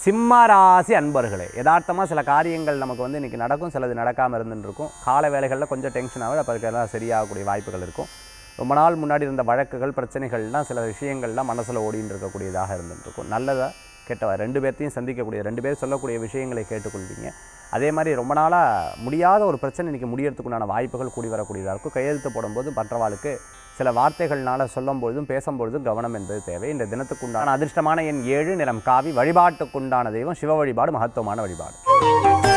சிம்ம ராசி அன்பர்களே யதார்த்தமாக சில காரியங்கள் நமக்கு வந்து இன்றைக்கி நடக்கும் சிலது நடக்காமல் இருந்துட்டு இருக்கும் கால வேலைகளில் கொஞ்சம் டென்ஷன் ஆகுது அப்போ அதுக்கெல்லாம் சரியாகக்கூடிய வாய்ப்புகள் இருக்கும் ரொம்ப நாள் முன்னாடி இருந்த வழக்குகள் பிரச்சனைகள்லாம் சில விஷயங்கள்லாம் மனசில் ஓடின்னு இருக்கக்கூடியதாக இருந்துட்டு இருக்கும் நல்லதா கெட்டவா ரெண்டு பேர்த்தையும் சந்திக்கக்கூடிய ரெண்டு பேர் சொல்லக்கூடிய விஷயங்களை கேட்டுக்கொள்வீங்க அதே மாதிரி ரொம்ப நாளாக முடியாத ஒரு பிரச்சனை இன்றைக்கி முடியறதுக்குண்டான வாய்ப்புகள் கூடி வரக்கூடியதாக இருக்கும் கையெழுத்து போடும்போது மற்றவாளுக்கு சில வார்த்தைகள்னால சொல்லும் பொழுதும் பேசும்பொழுதும் கவனம் என்பது தேவை இந்த தினத்துக்குண்டான அதிர்ஷ்டமான எண் ஏழு நிறம் காவி வழிபாட்டுக்குண்டான தெய்வம் சிவ வழிபாடு மகத்துவமான வழிபாடு